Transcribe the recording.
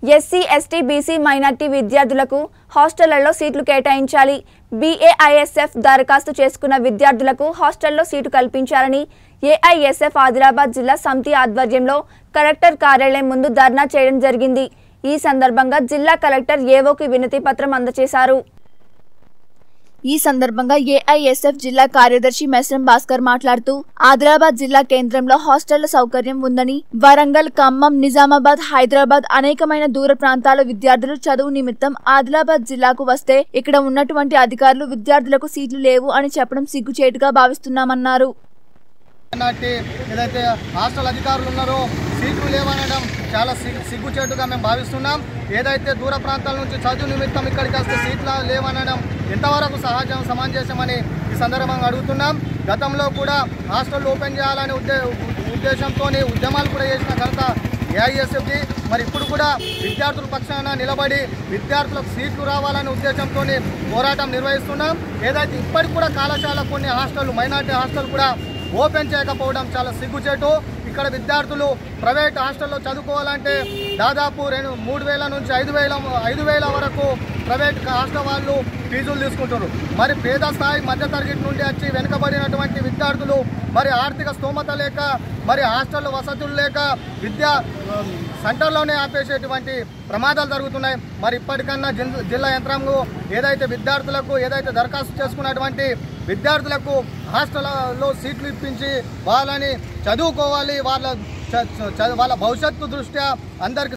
SC ST BC minority విద్యార్థులకు హాస్టళ్లలో సీట్లు కేటాయించాలి బీఏఐఎస్ఎఫ్ దరఖాస్తు చేసుకున్న విద్యార్థులకు హాస్టల్లో సీటు కల్పించాలని ఏఐఎస్ఎఫ్ ఆదిలాబాద్ జిల్లా సమితి ఆధ్వర్యంలో కలెక్టర్ కార్యాలయం ముందు ధర్నా చేయడం జరిగింది ఈ సందర్భంగా జిల్లా కలెక్టర్ ఏవోకి వినతి పత్రం అందజేశారు ఈ సందర్భంగా ఏఐఎస్ఎఫ్ జిల్లా కార్యదర్శి మెస్రం భాస్కర్ మాట్లాడుతూ ఆదిలాబాద్ జిల్లా కేంద్రంలో హాస్టళ్ల సౌకర్యం ఉందని వరంగల్ ఖమ్మం నిజామాబాద్ హైదరాబాద్ అనేకమైన దూర ప్రాంతాల విద్యార్థులు చదువు నిమిత్తం ఆదిలాబాద్ జిల్లాకు వస్తే ఇక్కడ ఉన్నటువంటి అధికారులు విద్యార్థులకు సీట్లు లేవు అని చెప్పడం సిగ్గుచేటుగా భావిస్తున్నామన్నారు నాటి ఏదైతే హాస్టల్ అధికారులు ఉన్నారో సీట్లు లేవనడం చాలా సిగ్గు సిగ్గుచేటుగా మేము భావిస్తున్నాం ఏదైతే దూర ప్రాంతాల నుంచి చదువు నిమిత్తం ఇక్కడికి వస్తే సీట్లు లేవనడం ఎంతవరకు సహజం సమంజసమని ఈ సందర్భంగా అడుగుతున్నాం గతంలో కూడా హాస్టల్ ఓపెన్ చేయాలనే ఉద్దే ఉద్దేశంతో ఉద్యమాలు కూడా చేసిన ఘనత ఏఐఎస్ఎఫ్ది మరి ఇప్పుడు కూడా విద్యార్థుల పక్షాన నిలబడి విద్యార్థులకు సీట్లు రావాలనే ఉద్దేశంతో పోరాటం నిర్వహిస్తున్నాం ఏదైతే ఇప్పటికి కూడా కళాశాల కొన్ని హాస్టల్ మైనార్టీ హాస్టల్ కూడా ఓపెన్ చేయకపోవడం చాలా సిగ్గుచేటు ఇక్కడ విద్యార్థులు ప్రైవేట్ హాస్టల్లో చదువుకోవాలంటే దాదాపు రెండు మూడు వేల నుంచి ఐదు వేల ఐదు వేల వరకు ప్రైవేట్ హాస్టల్ వాళ్ళు ఫీజులు తీసుకుంటారు మరి పేద స్థాయి మధ్యతరగతి నుండి వచ్చి వెనుకబడినటువంటి విద్యార్థులు మరి ఆర్థిక స్తోమత లేక మరి హాస్టల్ వసతులు లేక విద్యా ఉమ్, సెంటర్లోనే ఆపేసేటువంటి ప్రమాదాలు జరుగుతున్నాయి మరి ఇప్పటికన్నా జిల్- జిల్లా యంత్రాంగం ఏదైతే విద్యార్థులకు ఏదైతే దరఖాస్తు చేసుకున్నటువంటి విద్యార్థులకు హాస్టల్లో సీట్లు ఇప్పించి వాళ్ళని చదువుకోవాలి వాళ్ళ చ- చ- వాళ్ళ భవిష్యత్తు దృష్ట్యా అందరికి